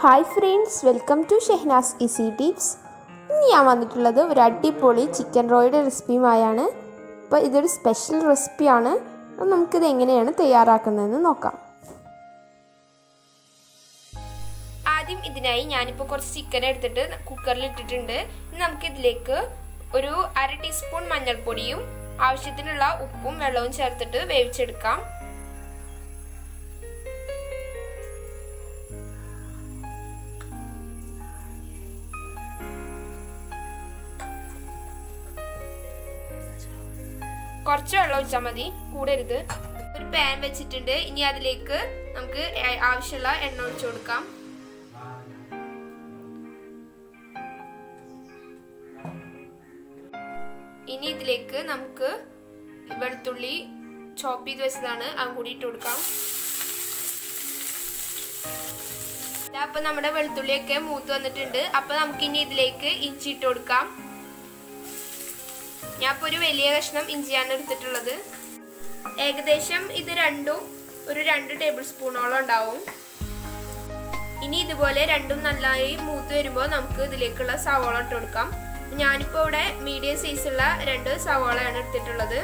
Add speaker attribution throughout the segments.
Speaker 1: hi friends welcome to Shehnaz easy tips ഇന്ന് ഞാൻ വന്നിട്ടുള്ളത് ഒരു അടിപൊളി ചിക്കൻ റോയുടെ റെസിപ്പിയുമായാണ് അപ്പോൾ ഇതൊരു സ്പെഷ്യൽ റെസിപ്പിയാണ് അപ്പോൾ നമുക്കിത് എങ്ങനെയാണ് തയ്യാറാക്കുന്നതെന്ന് നോക്കാം ആദ്യം ഇതിനായി ഞാനിപ്പോൾ കുറച്ച് ചിക്കൻ എടുത്തിട്ട് കുക്കറിൽ ഇട്ടിട്ടുണ്ട് ഇനി നമുക്കിതിലേക്ക് ഒരു അര ടീസ്പൂൺ മഞ്ഞൾപ്പൊടിയും ആവശ്യത്തിനുള്ള ഉപ്പും വെള്ളവും ചേർത്തിട്ട് വേവിച്ചെടുക്കാം കുറച്ച് വെള്ളം ഒഴിച്ചാൽ മതി കൂടരുത് ഒരു പാൻ വെച്ചിട്ടുണ്ട് ഇനി അതിലേക്ക് നമുക്ക് ആവശ്യമുള്ള എണ്ണ ഒഴിച്ചു കൊടുക്കാം ഇനി ഇതിലേക്ക് നമുക്ക് വെളുത്തുള്ളി ചോപ്പ് ചെയ്ത് വെച്ചതാണ് അത് കൂടി ഇട്ട് കൊടുക്കാം അപ്പൊ നമ്മുടെ വെളുത്തുള്ളിയൊക്കെ മൂത്ത് വന്നിട്ടുണ്ട് അപ്പൊ നമുക്ക് ഇനി ഇതിലേക്ക് ഇഞ്ചി ഇട്ട് കൊടുക്കാം ഞാൻ ഇപ്പോൾ ഒരു വലിയ കഷ്ണം ഇഞ്ചിയാണ് എടുത്തിട്ടുള്ളത് ഏകദേശം ഇത് രണ്ടും ഒരു രണ്ട് ടേബിൾ സ്പൂണോളം ഉണ്ടാവും ഇനി ഇതുപോലെ രണ്ടും നന്നായി മൂത്ത് വരുമ്പോൾ നമുക്ക് ഇതിലേക്കുള്ള സവാള ഇട്ട് കൊടുക്കാം ഞാനിപ്പോൾ ഇവിടെ മീഡിയം സൈസുള്ള രണ്ട് സവാളയാണ് എടുത്തിട്ടുള്ളത്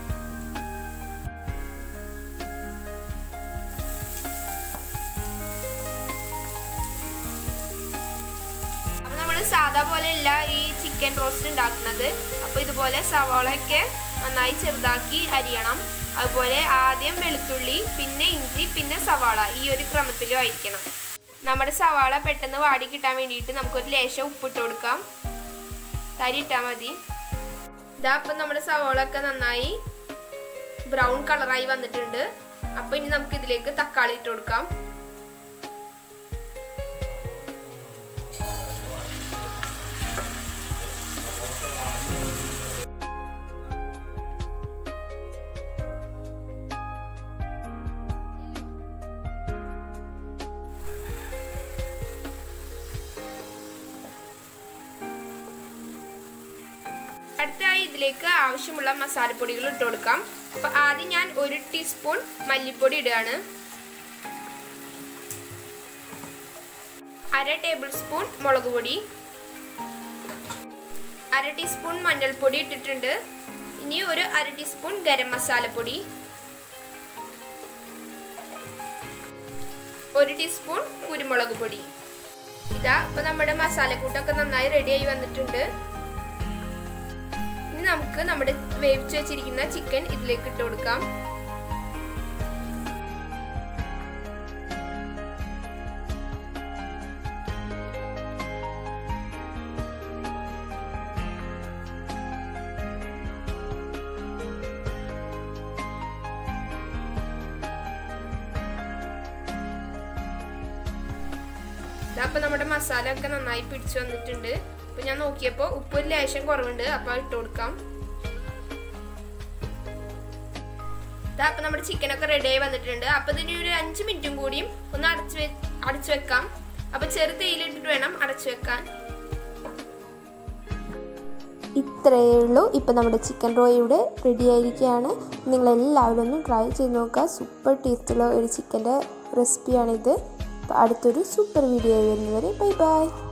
Speaker 1: അപ്പൊ നമ്മൾ സാധാ പോലെ അല്ല ഈ ചിക്കൻ റോസ്റ്റ് ഉണ്ടാക്കുന്നത് അപ്പൊ ഇതുപോലെ സവാളയൊക്കെ നന്നായി ചെറുതാക്കി അരിയണം അതുപോലെ ആദ്യം വെളുത്തുള്ളി പിന്നെ ഇഞ്ചി പിന്നെ സവാള ഈ ഒരു ക്രമത്തിലും ആയിരിക്കണം നമ്മുടെ സവാള പെട്ടെന്ന് വാടി കിട്ടാൻ വേണ്ടിയിട്ട് നമുക്കൊരു ലേശം ഉപ്പിട്ട് കൊടുക്കാം തരി ഇട്ടാൽ മതി ഇതാ അപ്പം നമ്മുടെ സവാള ഒക്കെ നന്നായി ബ്രൗൺ കളറായി വന്നിട്ടുണ്ട് അപ്പൊ ഇനി നമുക്ക് ഇതിലേക്ക് തക്കാളി ഇട്ട് കൊടുക്കാം അടുത്തായി ഇതിലേക്ക് ആവശ്യമുള്ള മസാലപ്പൊടികൾ ഇട്ട് കൊടുക്കാം അപ്പൊ ആദ്യം ഞാൻ ഒരു ടീസ്പൂൺ മല്ലിപ്പൊടി ഇടുകയാണ് അര ടേബിൾ സ്പൂൺ മുളക് പൊടി അര ടീസ്പൂൺ മഞ്ഞൾപ്പൊടി ഇട്ടിട്ടുണ്ട് ഇനി ഒരു അര ടീസ്പൂൺ ഗരം മസാലപ്പൊടി ഒരു ടീസ്പൂൺ കുരുമുളക് പൊടി ഇതാ ഇപ്പൊ നമ്മുടെ മസാലക്കൂട്ടൊക്കെ നന്നായി റെഡിയായി വന്നിട്ടുണ്ട് ഇനി നമുക്ക് നമ്മുടെ വേവിച്ച് വെച്ചിരിക്കുന്ന ചിക്കൻ ഇതിലേക്ക് ഇട്ട് കൊടുക്കാം അപ്പൊ നമ്മുടെ മസാല ഒക്കെ നന്നായി പിടിച്ചു വന്നിട്ടുണ്ട് അപ്പൊ ഞാൻ നോക്കിയപ്പോ ഉപ്പ് ഒരു ലേശം കുറവുണ്ട് അപ്പൊ ഇട്ട് കൊടുക്കാം അപ്പൊ നമ്മുടെ ചിക്കൻ ഒക്കെ റെഡി ആയി വന്നിട്ടുണ്ട് അപ്പൊ ഇതിന് ഒരു അഞ്ച് മിനിറ്റും കൂടിയും ഒന്ന് അടച്ചു അടച്ചു വെക്കാം അപ്പൊ ചെറു തേയിലിട്ടിട്ട് വേണം അടച്ചു വെക്കാൻ
Speaker 2: ഇത്രയേ ഉള്ളൂ ഇപ്പം നമ്മുടെ ചിക്കൻ റോ ഇവിടെ റെഡി ആയിരിക്കുകയാണ് നിങ്ങളെല്ലാവരും ഒന്ന് ട്രൈ ചെയ്ത് നോക്കുക സൂപ്പർ ടേസ്റ്റുള്ള ഒരു ചിക്കൻ്റെ റെസിപ്പിയാണിത് അപ്പോൾ അടുത്തൊരു സൂപ്പർ വീഡിയോ വരുന്നവരെ ബൈ ബൈ